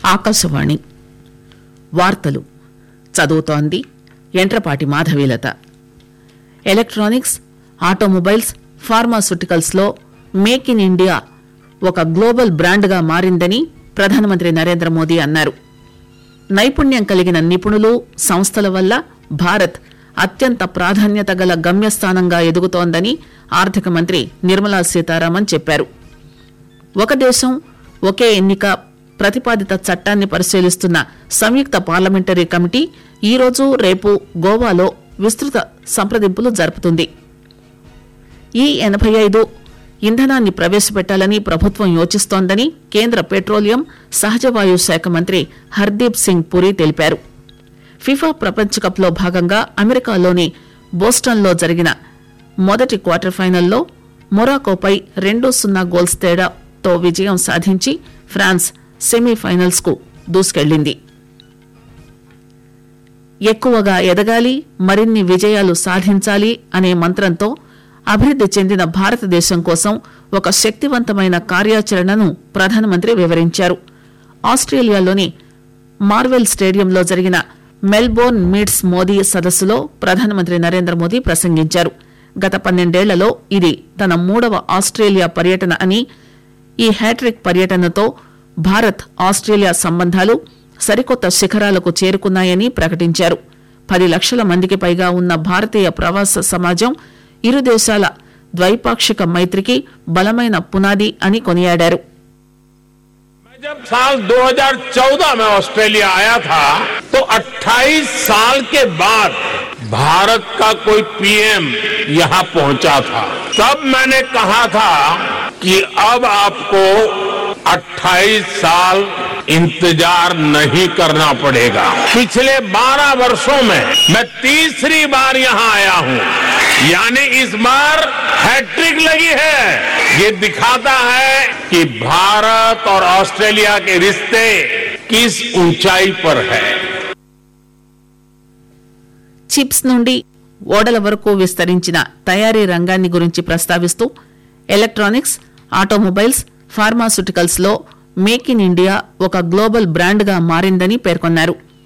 ఆకాశవాణి వార్తలు చదువుతోంది Entrapati Madhavilatha electronics automobiles ఫార్మాస్యూటికల్స్లో మేక్ ఇన్ ఇండియా ఒక గ్లోబల్ బ్రాండ్గా మారిందని ప్రధానమంత్రి నరేంద్ర మోదీ అన్నారు నైపుణ్యం కలిగిన నిపుణులు సంస్థల వల్ల భారత్ అత్యంత ప్రాధాన్యత గల గమ్యస్థానంగా ఎదుగుతోందని ఆర్థిక మంత్రి నిర్మలా సీతారామన్ చెప్పారు ఒక దేశం ఒకే ఎన్నిక ప్రతిపాదిత చట్టాన్ని పరిశీలిస్తున్న సంయుక్త పార్లమెంటరీ కమిటీ ఈరోజు రేపు గోవాలో విస్తృత సంప్రదింపులు జరుపుతుంది ఈ ఎనభై ఐదు ఇంధనాన్ని ప్రవేశపెట్టాలని ప్రభుత్వం యోచిస్తోందని కేంద్ర పెట్రోలియం సహజవాయు శాఖ మంత్రి హర్దీప్ సింగ్ పురి తెలిపారు ఫిఫా ప్రపంచ కప్లో భాగంగా అమెరికాలోని బోస్టన్లో జరిగిన మొదటి క్వార్టర్ ఫైనల్లో మొరాకోపై రెండు సున్నా గోల్స్ తేడాతో విజయం సాధించి ఫ్రాన్స్ సెమీఫైనల్స్ కు దూసుకెళ్లింది ఎక్కువగా ఎదగాలి మరిన్ని విజయాలు సాధించాలి అనే మంత్రంతో అభివృద్ది చెందిన భారతదేశం కోసం ఒక శక్తివంతమైన కార్యాచరణను ప్రధానమంత్రి వివరించారు ఆస్ట్రేలియాలోని మార్వెల్ స్టేడియంలో జరిగిన మెల్బోర్న్ మీట్స్ మోదీ సదస్సులో ప్రధానమంత్రి నరేంద్ర మోదీ ప్రసంగించారు గత పన్నెండేళ్లలో ఇది తన మూడవ ఆస్ట్రేలియా పర్యటన అని ఈ హ్యాట్రిక్ పర్యటనతో భారత్ ఆస్ట్రేలియా సంబంధాలు సరికొత్త శిఖరాలకు చేరుకున్నాయని ప్రకటించారు పది లక్షల మందికి పైగా ఉన్న భారతీయ ప్రవాస సమాజం ఇరు దేశాల ద్వైపాక్షిక మైత్రికి బలమైన పునాది అని కొనియాడారు मैं जब साल 2014 में ऑस्ट्रेलिया आया था तो 28 साल के बाद भारत का कोई पीएम यहां पहुंचा था तब मैंने कहा था कि अब आपको 28 साल इंतजार नहीं करना पड़ेगा पिछले 12 वर्षों में मैं तीसरी बार यहां आया हूं यानी इस बार हैट्रिक लगी है ये दिखाता है कि भारत और ऑस्ट्रेलिया के रिश्ते किस ऊंचाई पर है చిప్స్ నుండి ఓడల వరకు విస్తరించిన తయారీ రంగాన్ని గురించి ప్రస్తావిస్తూ ఎలక్ట్రానిక్స్ ఆటోమొబైల్స్ ఫార్మాస్యూటికల్స్ లో మేక్ ఇన్ ఇండియా ఒక గ్లోబల్ బ్రాండ్ గా మారిందని పేర్కొన్నారు